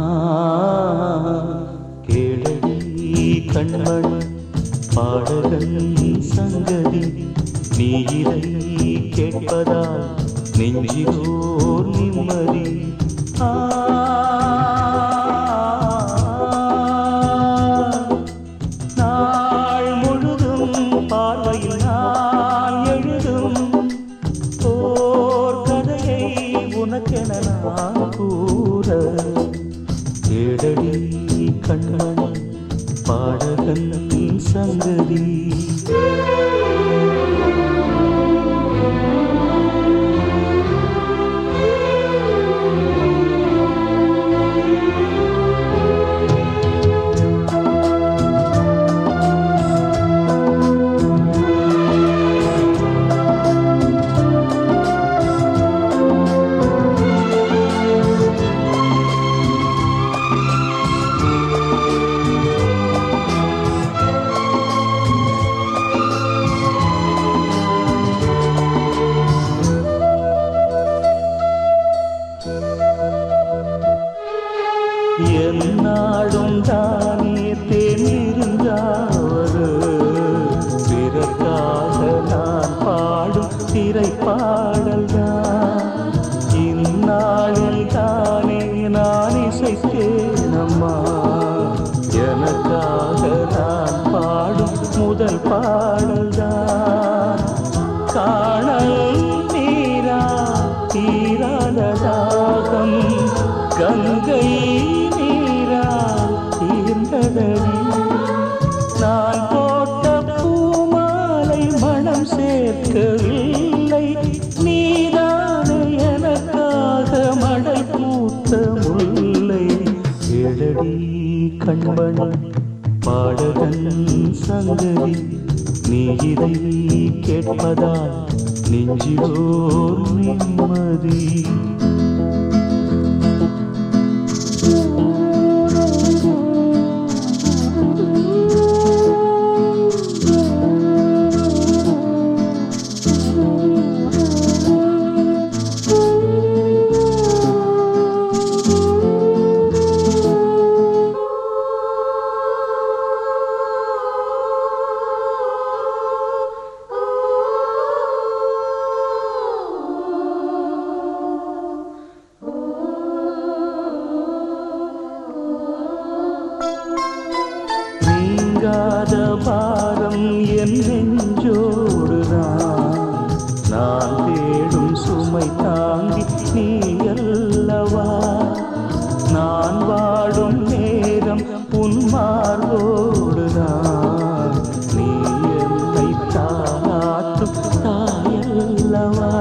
கேளடி கண்மணி பாடகன் சங்கதி நீ இதை கேட்பதால் நெஞ்சிலோர் நிம்மதி ஆ நாள் முழுதும் பார்வையில் நான் எழுதும் ஓர் கதையை உனக்கென நான் கூற கேடடி கண்மணி பாடகன் சங்கதி என்னாடும் தானே தேர்ந்தாவது பிறக்காக நான் பாடும் திரைப்பாடல் தான் இந்நாளில் தானே நான் இசைத்தேனம்மா எனக்காக நான் பாடும் முதல் பாடல் தான் காணல் நீரா தீராத தாகம் கங்கை நீரா தீர்ந்ததடி நான் போட்ட பூமாலை மனம் சேர்க்கவில்லை நீதானே எனக்காக மடல் பூத்த முல்லை எழடி கண்மணி பாடகன் சங்கதி நீ இதை கேட்பதால் நெஞ்சிலோர் நிம்மதி நீங்காத பாரம் என் நெஞ்சோடுதான் நான் தேடும் சுமை தாங்கி நீ அல்லவா நான் வாடும் நேரம் உன் மார்போடுதான் நீ என்னை தாளாட்டும் தாயல்லவா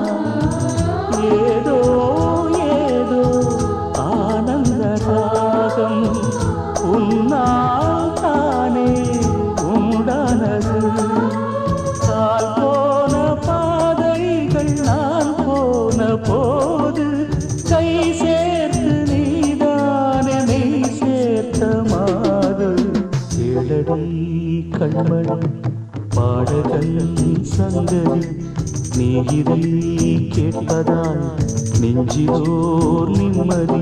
ஏதோ ஏதோ ஆனந்த ராகம் உன்னால் தானே உண்டானது கால் போன பாதைகள் நான் போன போது கை சேர்த்து நீதானே மெய் சேர்த்த மாது கேளடி கண்மணி பாடகன் சங்கதி நீ இதை கேட்பதால் நெஞ்சிலோர் நிம்மதி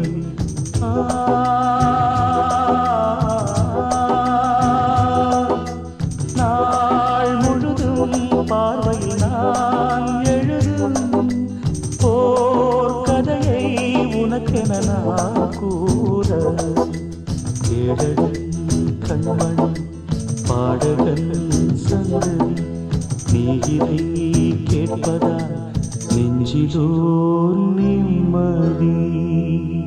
நாள் முழுதும் பார்வையில் நான் எழுதும் ஓர் கதையை உனக்கென நான் கூற கேடடி கண்மணி பாடகன் சங்கதி நீ இதை கேட்பதால் நெஞ்சிலோர் நிம்மதி